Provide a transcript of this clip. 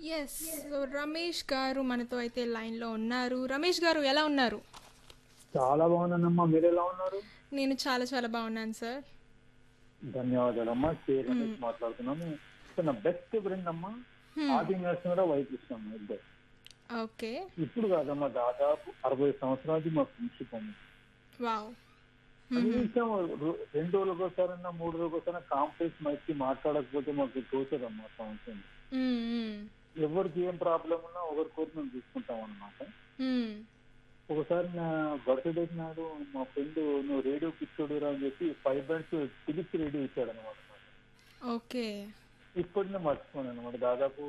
yes so Ramesh గారు మనతో అయితే లైన్లో ఉన్నారు రమేష్ గారు ఎలా ఉన్నారు చాలా బాగున్నానమ్మా మీరు ఎలా ఉన్నారు నేను చాలా చాలా బాగున్నాను సార్ ధన్యవాదాలమ్మా కే రమేష్ మాట్లాడుతున్నాను సో నా బెస్ట్ ఫ్రెండ్ అమ్మా ఆది నరసింహరావు వైకృష్ణమ్మ ఇద్దరు ఓకే ఇప్పుడు కాదమ్మా దాదాపు అరవై సంవత్సరాలు మా ఫ్రెండ్షిప్ అమ్మ వావ్ కనీసం రో- రెండు రోజులకు ఒకసారన్నా మూడు రోజులకు ఒకసారి కాంప్లెక్స్ మైకి మాట్లాడకపోతే మాకు తోచదమ్మా సంవత్సరం ఎవరికి ఏం ప్రాబ్లం ఉన్నా ఒకరికొకరు మేము చూసుకుంటాం అన్నమాట ఒకసారి నా బర్త్డే నాడు మా ఫ్రెండ్ నువ్వు రేడియో పిచ్చోడు అని చెప్పి ఫైవ్ బ్యాండ్స్ ఫిలిప్స్ రేడియో ఇచ్చాడు అనమాట ఓకే ఇప్పటినే మర్చిపోయాను అనమాట దాదాపు